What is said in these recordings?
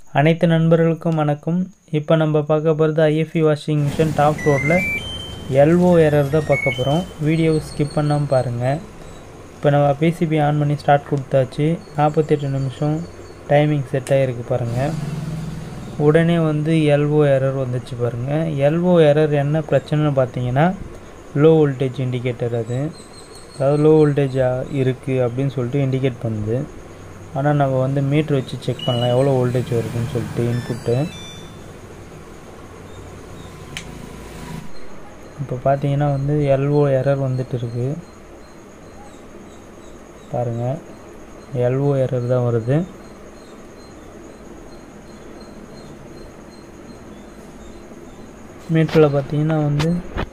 அனைத்து நண்பர்களுக்கும் வணக்கம் இப்போ நம்ம பார்க்க போகிறது ஐஎஃப்இ வாஷிங் மிஷின் டாப் ரோடில் எல்ஓ எரர் தான் பார்க்க போகிறோம் வீடியோவை ஸ்கிப் பண்ணாமல் பாருங்கள் இப்போ நம்ம பிசிபி ஆன் பண்ணி ஸ்டார்ட் கொடுத்தாச்சு நாற்பத்தெட்டு நிமிஷம் டைமிங் செட் ஆகிருக்கு பாருங்கள் உடனே வந்து எல்ஓ எரர் வந்துச்சு பாருங்கள் எல்ஓ எரர் என்ன பிரச்சனைன்னு பார்த்தீங்கன்னா லோ வோல்டேஜ் இண்டிகேட்டர் அது அதாவது லோ வோல்டேஜ் இருக்குது அப்படின்னு சொல்லிட்டு இண்டிகேட் பண்ணுது ஆனால் நம்ம வந்து மீட்ரு வச்சு செக் பண்ணலாம் எவ்வளோ வோல்டேஜ் வருதுன்னு சொல்லிட்டு இன்புட்டு இப்போ பார்த்தீங்கன்னா வந்து எல்ஓ எரர் வந்துட்டு இருக்கு பாருங்கள் எல்ஓ எரர் தான் வருது மீட்டரில் பார்த்தீங்கன்னா வந்து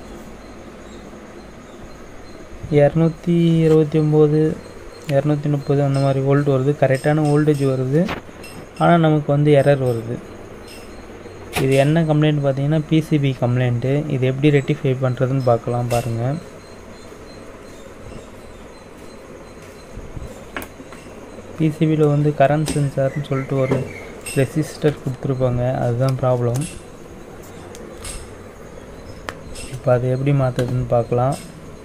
இரநூத்தி இருபத்தி ஒம்பது இரநூத்தி முப்பது அந்த மாதிரி வோல்ட் வருது கரெக்டான வோல்டேஜ் வருது ஆனால் நமக்கு வந்து எரர் வருது இது என்ன கம்ப்ளைண்ட் பார்த்தீங்கன்னா பிசிபி கம்ப்ளைண்ட்டு இது எப்படி ரெட்டிஃபை பண்ணுறதுன்னு பார்க்கலாம் பாருங்கள் பிசிபியில் வந்து கரண்ட் சென்சார்னு சொல்லிட்டு ஒரு ரெசிஸ்டர் கொடுத்துருப்பாங்க அதுதான் ப்ராப்ளம் இப்போ அது எப்படி மாற்றுறதுன்னு பார்க்கலாம்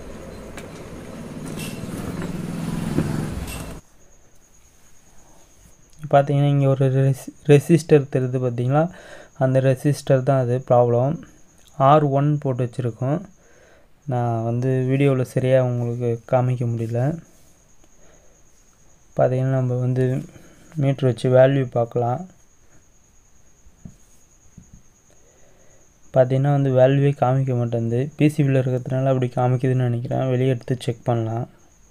பார்த்தீங்கன்னா இங்கே ஒரு ரெசி ரெசிஸ்டர் தெரியுது பார்த்தீங்களா அந்த ரெசிஸ்டர் தான் அது ப்ராப்ளம் ஆர் ஒன் போட்டு வச்சுருக்கோம் நான் வந்து வீடியோவில் சரியாக உங்களுக்கு காமிக்க முடியல பார்த்தீங்கன்னா நம்ம வந்து மீட்ரு வச்சு வேல்யூ பார்க்கலாம் பார்த்தீங்கன்னா வந்து வேல்யூவே காமிக்க மாட்டேங்குது பிசிபியில் இருக்கிறதுனால அப்படி காமிக்குதுன்னு நினைக்கிறேன் வெளியே எடுத்து செக் பண்ணலாம்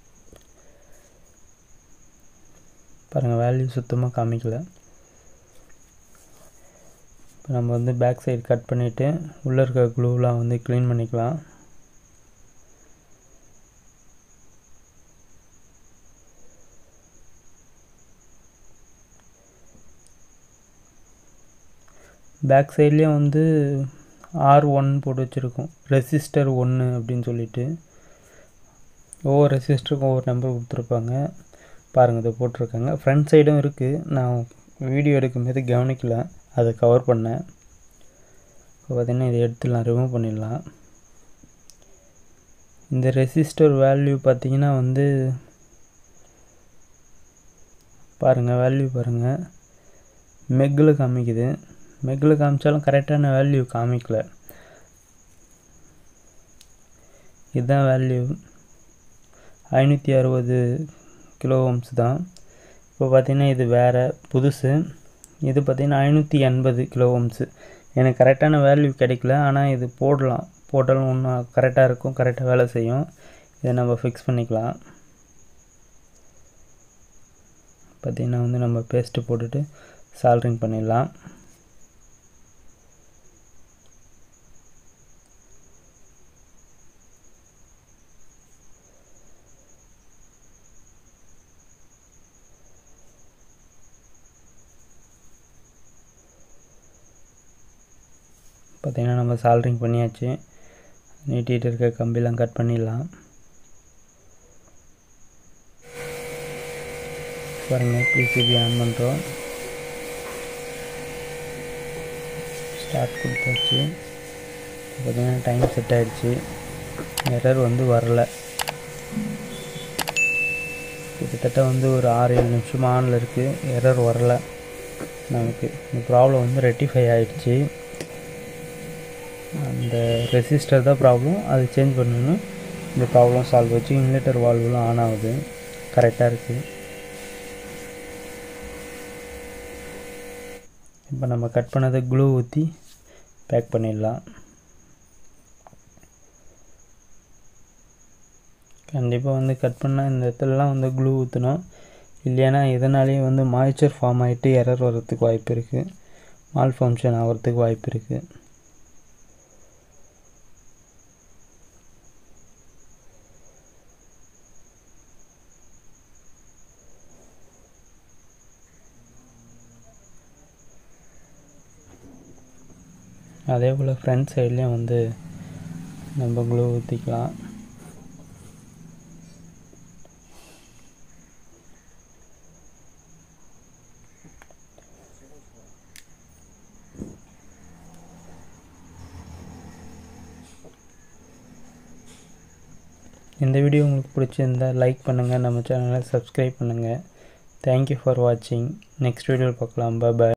பாருங்கள் வேல்யூ சுத்தமாக காமிக்கல இப்போ நம்ம வந்து பேக் சைடு கட் பண்ணிவிட்டு உள்ளே இருக்க க்ளூலாம் வந்து க்ளீன் பண்ணிக்கலாம் பேக் சைட்லேயும் வந்து ஆர் ஒன் போட்டு வச்சுருக்கோம் ரெசிஸ்டர் ஒன்று அப்படின்னு சொல்லிட்டு ஒவ்வொரு ரெசிஸ்டருக்கும் ஒவ்வொரு நம்பர் கொடுத்துருப்பாங்க பாருங்கள் இதை போட்டிருக்காங்க ஃப்ரண்ட் சைடும் இருக்குது நான் வீடியோ எடுக்கும்போது கவனிக்கல அதை கவர் பண்ணேன் இப்போ பார்த்திங்கன்னா இதை எடுத்துடலாம் ரிமூவ் பண்ணிடலாம் இந்த ரெசிஸ்டர் வேல்யூ பார்த்திங்கன்னா வந்து பாருங்கள் வேல்யூ பாருங்கள் மெக்கில் காமிக்குது மெக்கில் காமிச்சாலும் கரெக்டான வேல்யூ காமிக்கல இதுதான் வேல்யூ ஐநூற்றி அறுபது கிலோ ஓம்ஸ் தான் இப்போ பார்த்திங்கன்னா இது வேறு புதுசு இது பார்த்திங்கன்னா ஐநூற்றி எண்பது கிலோ ஓம்ஸு எனக்கு கரெக்டான வேல்யூ கிடைக்கல ஆனால் இது போடலாம் போட்டாலும் ஒன்றும் கரெக்டாக இருக்கும் கரெக்டாக வேலை செய்யும் இதை நம்ம ஃபிக்ஸ் பண்ணிக்கலாம் பார்த்திங்கன்னா வந்து நம்ம பேஸ்ட்டு போட்டுட்டு சால்ட்ரிங் பண்ணிடலாம் பார்த்திங்கன்னா நம்ம சால்ட்ரிங் பண்ணியாச்சு நீட்டிகிட்டு இருக்க கம்பிலாம் கட் பண்ணிடலாம் பாருங்கள் பிசிபி ஆன் பண்ணுறோம் ஸ்டார்ட் கொடுத்தாச்சு பார்த்திங்கன்னா டைம் செட் ஆகிடுச்சு எரர் வந்து வரல கிட்டத்தட்ட வந்து ஒரு ஆறு ஏழு நிமிஷம் ஆனில் இருக்குது எரர் வரல நமக்கு இந்த ப்ராப்ளம் வந்து ரெட்டிஃபை ஆகிடுச்சு அந்த ரெசிஸ்டர் தான் ப்ராப்ளம் அது சேஞ்ச் பண்ணணும் இந்த ப்ராப்ளம் சால்வ் வச்சு இன்வெர்டர் வால்வுலாம் ஆன் ஆகுது கரெக்டாக இருக்குது இப்போ நம்ம கட் பண்ணதை க்ளூ ஊற்றி பேக் பண்ணிடலாம் கண்டிப்பாக வந்து கட் பண்ணால் இந்த இடத்துலலாம் வந்து க்ளூ ஊற்றணும் இல்லைன்னா இதனாலேயே வந்து மாய்ச்சர் ஃபார்ம் ஆகிட்டு எரர் வர்றதுக்கு வாய்ப்பு இருக்குது மால் ஃபங்க்ஷன் ஆகிறதுக்கு வாய்ப்பு இருக்குது அதே போல் ஃப்ரண்ட் சைட்லேயும் வந்து நம்ம க்ளூ ஊற்றிக்கலாம் இந்த வீடியோ உங்களுக்கு பிடிச்சிருந்தா லைக் பண்ணுங்கள் நம்ம சேனலை சப்ஸ்கிரைப் பண்ணுங்கள் தேங்க்யூ ஃபார் வாட்சிங் நெக்ஸ்ட் வீடியோவில் பார்க்கலாம் பாய்